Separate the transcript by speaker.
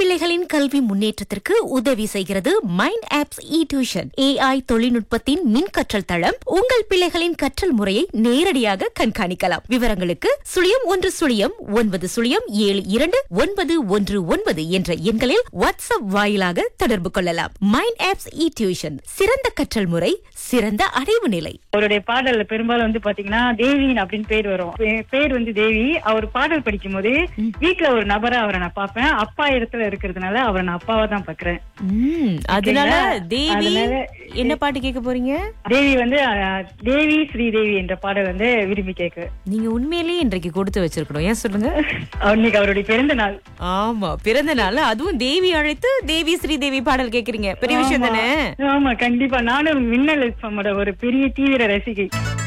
Speaker 1: பிள்ளைகளின் கல்வி முன்னேற்றத்திற்கு உதவி செய்கிறது mind apps e tuition AI தொழில்நுட்பத்தின் மின் கற்றல் தளம் உங்கள் பிள்ளைகளின் கற்றல் முறையை நேரடியாக கண்காணிக்கலாம் விவரங்களுக்கு சுழியம் ஒன்று சுழியம் ஒன்பது சுழியம் ஏழு இரண்டு ஒன்பது ஒன்று ஒன்பது என்ற எண்களில் வாட்ஸ்அப் வாயிலாக தொடர்பு கொள்ளலாம் மைண்ட் ஆப்ஸ் இ டியூஷன் சிறந்த கற்றல் முறை சிறந்த அடைவு நிலை
Speaker 2: அவருடைய பாடல்ல பெரும்பாலும் வந்து பாத்தீங்கன்னா தேவின் அப்படின்னு பேர் வரும் பே- பேர் வந்து தேவி அவர் பாடல் படிக்கும் போது வீட்டுல ஒரு நபரா அவரை நான் பாப்பேன் அப்பா இடத்துல இருக்கிறதுனால அவரை நான் அப்பாவா தான் பாக்குறேன்
Speaker 1: ம், அதனால
Speaker 2: ஓகேங்களா?
Speaker 1: தேவி
Speaker 2: அதனால-
Speaker 1: என்ன பாட்டு கேட்க போறீங்க
Speaker 2: தேவி வந்து அஹ், தேவி ஸ்ரீதேவி என்ற பாடல் வந்து விரும்பி கேக்கு
Speaker 1: நீங்க உண்மையிலேயே இன்றைக்கு கொடுத்து வச்சிருக்கணும் ஏன் சொல்லுங்க
Speaker 2: இன்னைக்கு அவருடைய பிறந்த நாள்
Speaker 1: ஆமா பிறந்த நாள் அதுவும் தேவி அழைத்து தேவி ஸ்ரீதேவி பாடல் கேக்குறீங்க பெரிய விஷயம் தானே
Speaker 2: ஆமா கண்டிப்பா நானும் மின்னல் எஃப்எம்மோட ஒரு பெரிய தீவிர ரசிகை